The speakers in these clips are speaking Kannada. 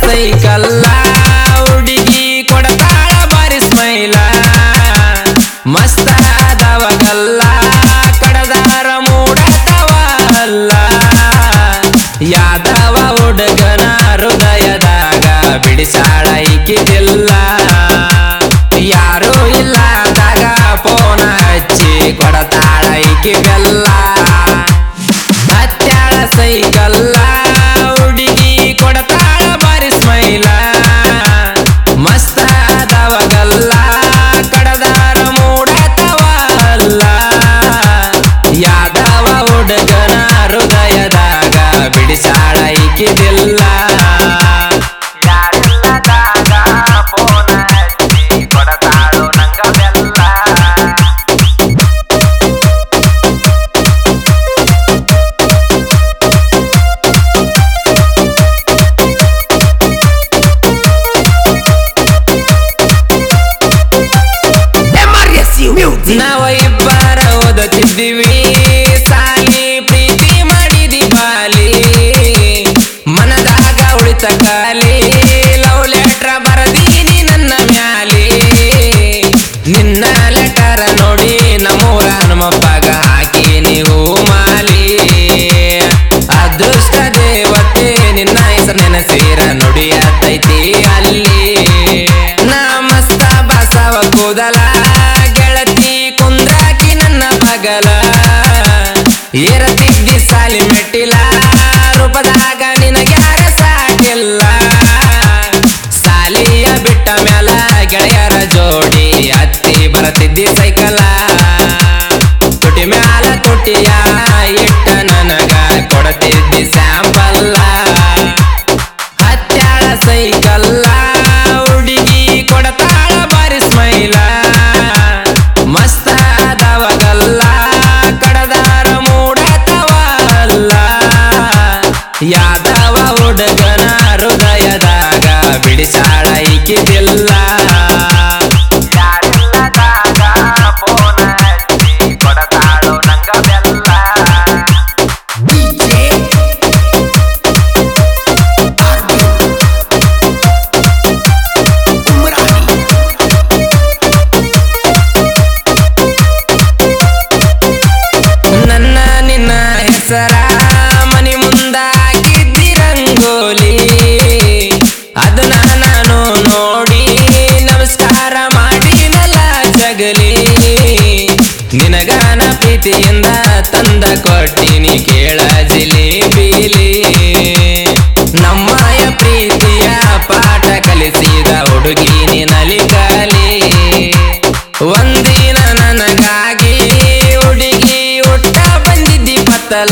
ಸೈಕಲ್ಲ ಹುಡುಗಿ ಕೊಡತಾಳ ಬಾರಿ ಸ್ಮೈಲ ಮಸ್ತ ಆದವಗಲ್ಲ ಕಡದಾರ ಮೂಡತವಲ್ಲ ಯಾದವ ಹುಡುಗನ ಹೃದಯದಾಗ ಬಿಡಿಸಾಳ ಇಕ್ಕಿದಿಲ್ಲ ಯಾರೂ ಇಲ್ಲದಾಗ ಫೋನ ಹಚ್ಚಿ ಕೊಡತಾಳ ಇಕ್ಕಿಗಲ್ಲ ಹತ್ಯಾಳ ಸೈಕಲ್ಲ ಹುಡುಗಿ ಕೊಡತಾಳ ಬಾರಿ ಸ್ಮೈಲ ಮಸ್ತ ಆದವಗಲ್ಲ ಕಡದಾರ ಮೂಡತವಲ್ಲ ಯಾದವ ಹುಡುಗನ ಹೃದಯದಾಗ ಬಿಡಿಸಾಳ ಇಕ್ಕಿದಿಲ್ಲ ಯಾರಿಲ್ಲದಾಗ ಫೋನ ಹಚ್ಚಿ ಕೊಡತಾಳು ನಂಗ ಬೆಲ್ಲ ನಾವ ಇಬ್ಬರ ಓದುತ್ತಿದ್ದೀವಿ ಸಾಲಿ ಪ್ರೀತಿ ಮಾಡಿದಿ ಬಾಲಿ ಮನದಾಗ ಉಳಿತ ಕಾಲಿ ಲವ್ ಲೆಟ್ರ ಬರದೀನಿ ನನ್ನ ಮ್ಯಾಲಿ ನಿನ್ನ ಲೆಟರ ನೋಡಿ ನಮ್ಮೂರ ನಮ್ಮಪ್ಪಗ ಹಾಕಿ ನೀವು ಮಾಲಿ ಅದೃಷ್ಟ ದೇವತೆ ನಿನ್ನ ಹೆಸರು ನೆನಸೀರ ನುಡಿಯತೈತಿ ಅಲ್ಲಿ ನಮಸ್ತ ಬಸವ ಕೂದಲ ಗೆಳತಿ ಕುಂದ್ರಾಕಿ ನನ್ನ ಬಗಲ ಏರತಿದ್ದಿ ಸಾಲಿ ಮೆಟ್ಟಿಲ ರೂಪದಾಗ ನಿನಗ್ಯಾರ ಸಾಕಿಲ್ಲ ಸಾಲಿಯ ಬಿಟ್ಟ ಮ್ಯಾಲ ಗೆಳೆಯರ ಜೋಡಿ ಹತ್ತಿ ಬರತಿದ್ದಿ ಸೈಕಲ ತುಟಿ ಮ್ಯಾಲ ತುಟಿಯ ಇಟ್ಟ ನನಗ ಕೊಡತಿದ್ದಿ ಸ್ಯಾಂಪಲ್ಲ ಹತ್ಯಾಳ ಸೈಕಲ್ಲ ಹುಡುಗಿ ಕೊಡತಾಳ ಬಾರಿ ಸ್ಮೈಲ ಮಸ್ತ ಆದವಗಲ್ಲ ಕಡದಾರ ಮೂಡತವಲ್ಲ ಯಾದವ ಹುಡುಗನ ಹೃದಯದಾಗ ಬಿಡಿಸಾಳ ಇಕ್ಕಿದಿಲ್ಲ ಯಾರಿಲ್ಲದಾಗ ಫೋನ ಹಚ್ಚಿ ಕೊಡತಾಳು ನಂಗ ಬೆಲ್ಲ ನನ್ನ ನಿನ್ನ ಹೆಸರ ಮನಿ ಮುಂದ ಹಾಕಿದ್ದಿ ರಂಗೋಲಿ ಅದನ್ನ ನಾನು ನೋಡಿ ನಮಸ್ಕಾರ ಮಾಡಿನಲ್ಲ ಜಗಲಿ ನಿನಗಾನ ಪ್ರೀತಿಯಿಂದ ತಂದ ಕೊಟ್ಟಿನಿ ಕೇಳ ಜಿಲೇಬಿಲಿ ನಮ್ಮಯ ಪ್ರೀತಿಯ ಪಾಠ ಕಲಿಸಿದ ಹುಡುಗಿ ನಿನಲಿಕಲಿ ಒಂದಿನ ನನಗಾಗಿ ಹುಡುಗಿ ಹುಟ್ಟ ಬಂದಿದ್ದಿ ಪತ್ತಲ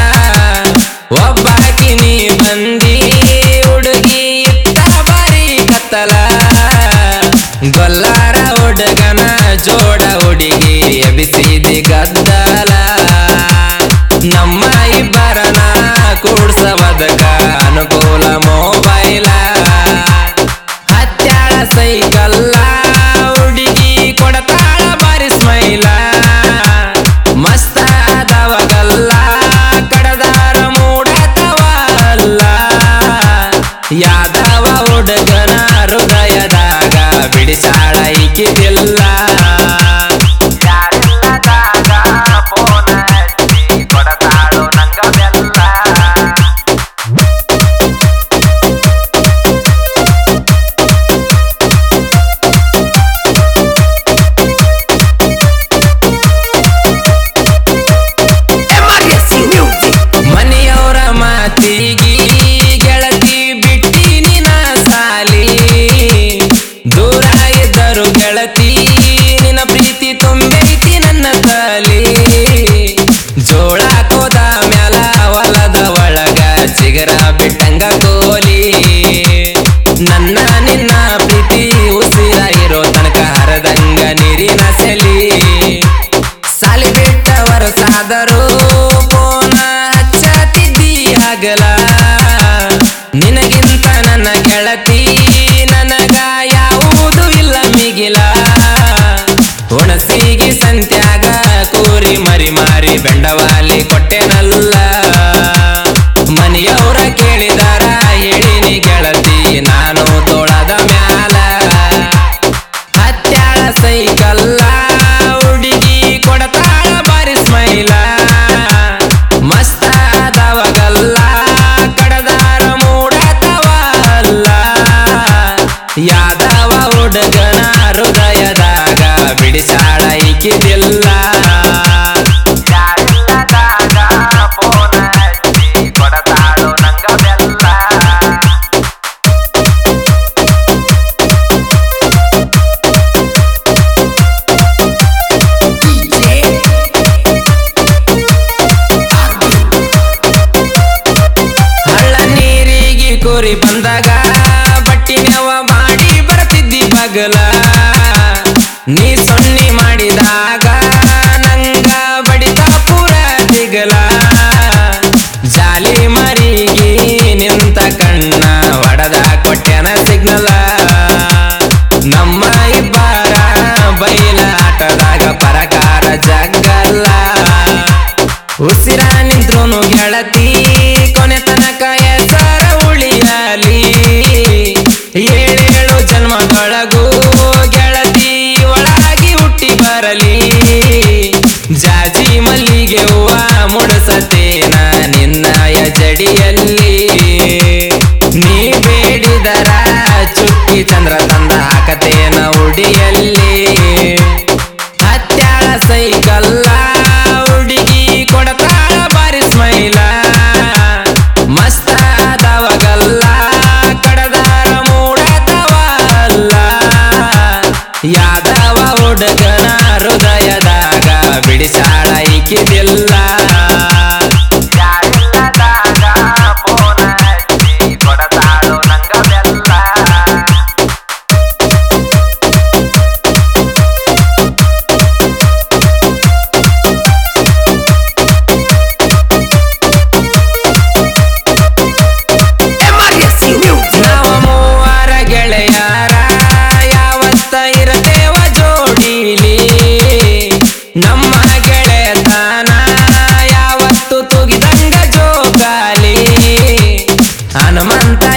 ಒಬ್ಬಾಕಿ ನೀ ಬಂದಿ ಹುಡುಗಿ ಇಟ್ಟ ಬಾರಿ ಕತ್ತಲ ಗೊಲ್ಲಾರ ಹುಡುಗನ ಜೋಡ ಹುಡುಗಿ ಎಬಿಸಿದಿ ಗದ್ದಲ ನಮ್ಮ ಇಬ್ಬರನ ಕೂಡ್ಸವದಕ ಅನುಕೂಲ ಮೊಬೈಲ ಹತ್ಯಾಳ ಸೈಕಲ್ಲ ಹುಡುಗಿ ಕೊಡತಾಳ ಬಾರಿ ಸ್ಮೈಲ ಮಸ್ತ ಆದವಗಲ್ಲ ಕಡದಾರ ಮೂಡತವಲ್ಲ ಯಾದವ ಹುಡುಗನ ಹೃದಯದಾಗ ಬಿಡಿಸಾಳ ಇಕ್ಕಿದಿಲ್ಲ ಯಾರಿಲ್ಲದಾಗ ಫೋನ ಹಚ್ಚಿ ಕೊಡತಾಳು ನಂಗ ಬೆಲ್ಲ ಮನೆಯವರ ಮಾತಿಗಿ ಗೆಳತಿ ಬಿಟ್ಟಿನಿ ನಾ ಸಾಲಿ ದೂರ ಇದ್ದರು ಗೆಳತಿ ನಿನ್ನ ಪ್ರೀತಿ ತುಂಬೈತಿ ನನ್ನ ತಾಲಿ ಜೋಳ ಕೋದ ಮ್ಯಾಲ ಹೊಲದ ಒಳಗ ಚಿಗರ ಬಿಟ್ಟಂಗ ಕೋಲಿ ನನ್ನ ನಿನ್ನ ಪ್ರೀತಿ ಉಸಿರಾಗಿರೋ ತನಕ ಹರದಂಗ ನೀರಿನ ಸೆಲಿ ಸಾಲಿ ಬಿಟ್ಟ ವರ್ಷಾದರೂ ಫೋನ ಹಚ್ಚತಿದ್ದಿ ಹಗಲ ನಿನಗಿಂತ ನನ್ನ ಗೆಳತಿ ನನಗ ಯಾವುದು ಇಲ್ಲ ಮಿಗಿಲ ಹುಣಸಿಗಿ ಸಂತ್ಯಾಗ ಕೂರಿ ಮರಿ ಮಾರಿ ಬೆಂಡವಾಲಿ ಕೊಟ್ಟೆನಲ್ಲ ಮನೆಯವರ ಕೇಳಿದಾರ ಹೇಳಿನಿ ಗೆಳತಿ ಬಿಡಿಸಾಳ ಇಕ್ಕಿದಿಲ್ಲ ಯಾರಿಲ್ಲದಾಗ ಫೋನ ಹಚ್ಚಿ ಕೊಡತಾಳು ನಂಗ ಬೆಲ್ಲ ಹಳ್ಳ ನೀರಿಗೆ ಕೋರಿ ಬಂದಾಗ ಬಟ್ಟಿ ನೆವ ಮಾಡಿ ಬರ್ತಿದ್ದಿ ಬಗಲ ನೀ ಸೊನ್ನಿ ಮಾಡಿದಾಗ ನಂಗ ಬಡಿತ ಪೂರ ದಿಗಲ ಜಾಲಿ ಮರಿಗೆ ನಿಂತ ಕಣ್ಣ ಒಡದ ಕೊಟ್ಟೆನ ಸಿಗ್ನಲ ನಮ್ಮ ಇಬ್ಬರ ಬೈಲಾಟದಾಗ ಪರಕಾರ ಜಗ್ಗಲ್ಲ ಉಸಿರ ನಿಂತ್ರುನು ಗೆಳತಿ ಕೊನೆ ತನಕ ಹೆಸರ ಉಳಿಯಲಿ ಏಳೇಳು ಜನ್ಮದೊಳಗೂ ಗೆಳತಿ ಒಳಗಿ ಹುಟ್ಟಿ ಬರಲಿ ಜಾಜಿ ಮಲ್ಲಿಗೆ ಹೂವ ಮುಡಸತೇನ ನಿನ್ನಯ ಜಡಿಯಲ್ಲಿ ನೀ ಬೇಡಿದರ ಚುಕ್ಕಿ ಚಂದ್ರ ತಂದ ಹಾಕತೇನ ಉಡಿಯಲ್ಲಿ ಹತ್ಯಾಳ ಸೈಕಲ್ಲ ಹುಡುಗಿ ಕೊಡತಾಳ ಬಾರಿ ಸ್ಮೈಲ ಮಸ್ತ ಆದವಗಲ್ಲ ಕಡದಾರ ಮೂಡದವಲ್ಲ ಯಾದವ ಹುಡುಗನ ಹೃದಯದಾಗ ಬಿಡಿಸಾಳ ಇಕ್ಕಿದಿಲ್ಲ ಯಾರಿಲ್ಲದಾಗ ಫೋನ ಹಚ್ಚಿ ಕೊಡತಾಳು ನಂಗ ಬೆಲ್ಲ ನಾವು ಮೂವರ ಗೆಳೆಯರ ಯಾವತ್ತ ಇರತೇವ ಜೋಡಿಲಿ ನಮ್ಮ ಗೆಳೆತನ ಯಾವತ್ತು ತುಗಿದಂಗ ಜೋಕಾಲಿ ಹನುಮಂತ